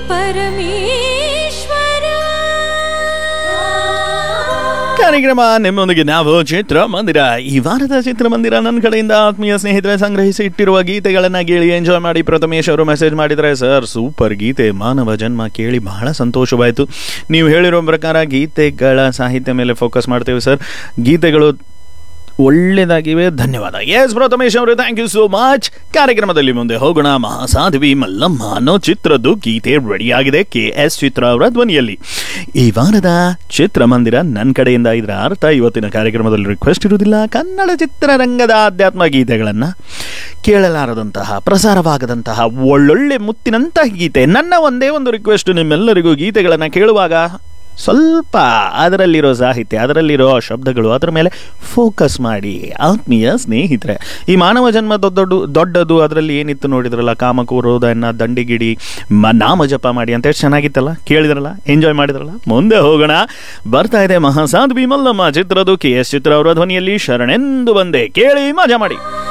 ಪರಮೇಶ್ವರ ಕಾರ್ಯಕ್ರಮ ನಿಮ್ಮೊಂದಿಗೆ ನಾವು ಚಿತ್ರಮಂದಿರ ಈ ವಾರದ ಚಿತ್ರಮಂದಿರ ನನ್ನ ಕಡೆಯಿಂದ ಆತ್ಮೀಯ ಸ್ನೇಹಿತರೆ ಸಂಗ್ರಹಿಸಿ ಇಟ್ಟಿರುವ ಗೀತೆಗಳನ್ನ ಕೇಳಿ ಎಂಜಾಯ್ ಮಾಡಿ ಪ್ರಥಮೇಶ್ ಅವರು ಮೆಸೇಜ್ ಮಾಡಿದರೆ ಸರ್ ಸೂಪರ್ ಗೀತೆ ಮಾನವ ಜನ್ಮ ಕೇಳಿ ಬಹಳ ಸಂತೋಷವಾಯಿತು ನೀವು ಹೇಳಿರೋ ಪ್ರಕಾರ ಗೀತೆಗಳ ಸಾಹಿತ್ಯ ಮೇಲೆ ಫೋಕಸ್ ಮಾಡ್ತೇವೆ ಸರ್ ಗೀತೆಗಳು ಒಳ್ಳೆಯದಾಗಿವೆ ಧನ್ಯವಾದ ಎಸ್ ಪ್ರಥಮೇಶ್ ಅವರು ಥ್ಯಾಂಕ್ ಯು ಸೋ ಮಚ್ ಕಾರ್ಯಕ್ರಮದಲ್ಲಿ ಮುಂದೆ ಹೋಗೋಣ ಮಹಾಸಾಧ್ವಿ ಮಲ್ಲಮ್ಮ ಅನ್ನೋ ಚಿತ್ರದ್ದು ಗೀತೆ ರೆಡಿಯಾಗಿದೆ ಕೆ ಎಸ್ ಚಿತ್ರ ಅವರ ಧ್ವನಿಯಲ್ಲಿ ಈ ವಾರದ ಚಿತ್ರಮಂದಿರ ನನ್ನ ಕಡೆಯಿಂದ ಇದರ ಅರ್ಥ ಇವತ್ತಿನ ಕಾರ್ಯಕ್ರಮದಲ್ಲಿ ರಿಕ್ವೆಸ್ಟ್ ಇರುವುದಿಲ್ಲ ಕನ್ನಡ ಚಿತ್ರರಂಗದ ಆಧ್ಯಾತ್ಮ ಗೀತೆಗಳನ್ನು ಕೇಳಲಾರದಂತಹ ಪ್ರಸಾರವಾಗದಂತಹ ಒಳ್ಳೊಳ್ಳೆ ಮುತ್ತಿನಂತಹ ಗೀತೆ ನನ್ನ ಒಂದೇ ಒಂದು ರಿಕ್ವೆಸ್ಟ್ ನಿಮ್ಮೆಲ್ಲರಿಗೂ ಗೀತೆಗಳನ್ನು ಕೇಳುವಾಗ ಸ್ವಲ್ಪ ಅದರಲ್ಲಿರೋ ಸಾಹಿತ್ಯ ಅದರಲ್ಲಿರೋ ಶಬ್ದಗಳು ಅದರ ಮೇಲೆ ಫೋಕಸ್ ಮಾಡಿ ಆತ್ಮೀಯ ಸ್ನೇಹಿತರೆ ಈ ಮಾನವ ಜನ್ಮ ದೊಡ್ಡ ದೊಡ್ಡ ದೊಡ್ಡದು ಅದರಲ್ಲಿ ಏನಿತ್ತು ನೋಡಿದ್ರಲ್ಲ ಕಾಮಕೂರೋದನ್ನ ದಂಡಿಗಿಡಿ ಮ ನಾಮ ಜಪ ಮಾಡಿ ಅಂತ ಎಷ್ಟು ಚೆನ್ನಾಗಿತ್ತಲ್ಲ ಕೇಳಿದ್ರಲ್ಲ ಎಂಜಾಯ್ ಮಾಡಿದ್ರಲ್ಲ ಮುಂದೆ ಹೋಗೋಣ ಬರ್ತಾ ಇದೆ ಮಹಾಸಾಧ್ವಿ ಮಲ್ಲಮ್ಮ ಚಿತ್ರದ ಕೆ ಎಸ್ ಚಿತ್ರ ಅವರ ಧ್ವನಿಯಲ್ಲಿ ಶರಣೆಂದು ಬಂದೆ ಕೇಳಿ ಮಜಾ ಮಾಡಿ